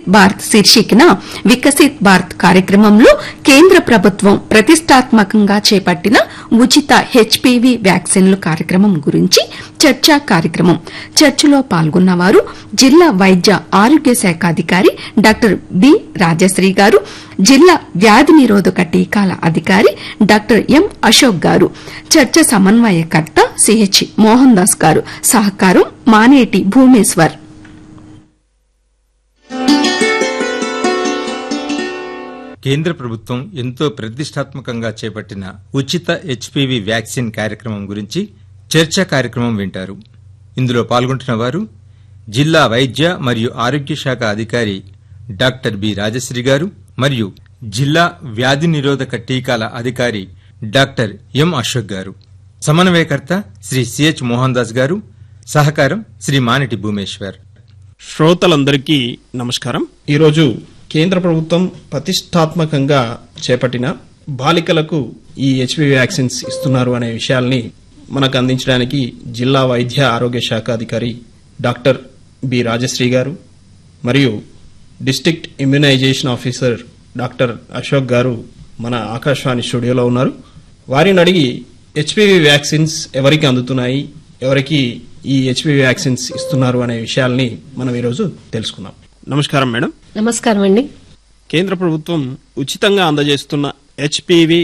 భారత్ శీర్షికన వికసిత్ భారత్ కార్యక్రమంలో కేంద్ర ప్రభుత్వం ప్రతిష్టాత్మకంగా చేపట్టిన ఉచిత హెచ్పీవీ వ్యాక్సిన్లు కార్యక్రమం గురించి చర్చా కార్యక్రమం చర్చలో పాల్గొన్నవారు జిల్లా వైద్య ఆరోగ్య శాఖ అధికారి డాక్టర్ బి రాజశ్రీ గారు జిల్లా వ్యాధి నిరోధక టీకాల అధికారి డాక్టర్ ఎం అశోక్ గారు చర్చ సమన్వయకర్త సిహెచ్ మోహన్ దాస్ గారు సహకారం మానేటి భూమేశ్వర్ కేంద్ర ప్రభుత్వం ఎంతో ప్రతిష్టాత్మకంగా చేపట్టిన ఉచిత హెచ్పివి వ్యాక్సిన్ కార్యక్రమం గురించి చర్చా కార్యక్రమం వింటారు ఇందులో పాల్గొంటున్న వారు జిల్లా వైద్య మరియు ఆరోగ్య శాఖ అధికారి డాక్టర్ బి రాజశ్రీ గారు మరియు జిల్లా వ్యాధి నిరోధక టీకాల అధికారి డాక్టర్ ఎం అశోక్ గారు సమన్వయకర్త శ్రీ సిహెచ్ మోహన్ దాస్ గారు సహకారం శ్రీ మానిటి భూమేశ్వర్ శ్రోతలందరికీ నమస్కారం ఈరోజు కేంద్ర ప్రభుత్వం ప్రతిష్టాత్మకంగా చేపట్టిన బాలికలకు ఈ హెచ్పి వ్యాక్సిన్స్ ఇస్తున్నారు అనే విషయాల్ని మనకు అందించడానికి జిల్లా వైద్య ఆరోగ్య శాఖ అధికారి డాక్టర్ బి రాజశ్రీ గారు మరియు district immunisation officer doctor Ashok garu మన ఆకాశవాణి స్టూడియోలో ఉన్నారు వారిని అడిగి హెచ్పివి వ్యాక్సిన్స్ ఎవరికి అందుతున్నాయి ఎవరికి ఈ హెచ్పివి వ్యాక్సిన్స్ ఇస్తున్నారు అనే విషయాల్ని మనం ఈరోజు తెలుసుకుందాం నమస్కారం మేడం నమస్కారం అండి కేంద్ర ప్రభుత్వం ఉచితంగా అందజేస్తున్న హెచ్పివి